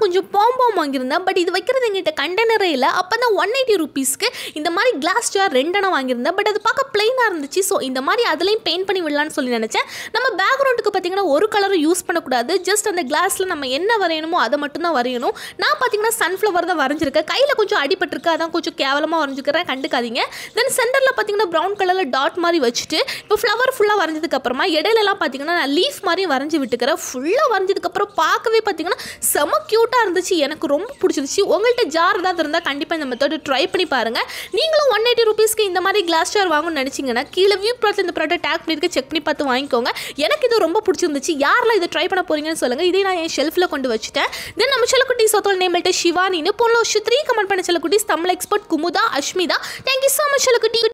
கொஞ்சம் பாம்பாம் வாங்கியிருந்தேன் பட் இது வைக்கிறது எங்கிட்ட கண்டெய்னரே இல்லை அப்போ தான் ஒன் எயிட்டி ருபீஸ்க்கு இந்த மாதிரி கிளாஸ் ஜார் ரெண்டெண்ணா வாங்கியிருந்தேன் பட் அது பார்க்க பிளைனாக இருந்துச்சு ஸோ இந்த மாதிரி அதுலேயும் பெயிண்ட் பண்ணி விடலான்னு சொல்லி நினச்சேன் நம்ம பேக்ரவுண்டுக்கு பார்த்தீங்கன்னா ஒரு கலரும் யூஸ் பண்ணக்கூடாது ஜஸ்ட் அந்த கிளாஸில் நம்ம என்ன வரையணுமோ அதை மட்டும் தான் வரையணும் நான் பார்த்தீங்கன்னா சன்ஃப்ளவர் தான் வரைஞ்சிருக்கேன் கையில் கொஞ்சம் அடிபட்டிருக்கு அதான் கொஞ்சம் கேவலமாக வரைஞ்சிக்கிறேன் கண்டுக்காதீங்க தென் சென்டரில் பார்த்தீங்கன்னா ப்ரௌன் கலரில் டாட் மாதிரி வச்சுட்டு இப்போ ஃப்ளவர் ஃபுல்லாக வரைஞ்சதுக்கு அப்புறமா இடையிலலாம் பார்த்தீங்கன்னா நான் லீஃப் மாதிரி வரைஞ்சி விட்டுக்கிறேன் ஃபுல்லாக வரைஞ்சதுக்கப்புறம் பார்க்கவே பார்த்தீங்கன்னா செம க்யூட்டாக இருந்துச்சு எனக்கு ரொம்ப பிடிச்சிருச்சு உங்கள்கிட்ட ஜார் ஏதாவது இருந்தால் கண்டிப்பாக இந்த மெத்தட் ட்ரை பண்ணி பாருங்கள் நீங்களும் ஒன் எயிட்டி ருபீஸ்க்கு இந்த மாதிரி கிளாஸ் ஜார் வாங்கணும்னு நினச்சிங்கன்னா கீழே வியூ ப்ராடக்ட் இந்த ப்ராடக்ட் டேக் பண்ணியிருக்க செக் பண்ணி பார்த்து வாங்கிக்கோங்க எனக்கு இது ரொம்ப பிடிச்சிருந்துச்சு யாரெல்லாம் இதை ட்ரை பண்ண போறீங்கன்னு சொல்லுங்கள் இதே நான் என் ஷெல்ஃபில் கொண்டு வச்சுட்டேன் தென் நம்ம செல்லக்குட்டி சோத்தோல் நேமிட்ட சிவானின்னு போன வருஷம் த்ரீ கமெண்ட் பண்ண செல்லக்குட்டி Tamil expert Kumudha Ashmitha thank you so much செல்லக்குட்டி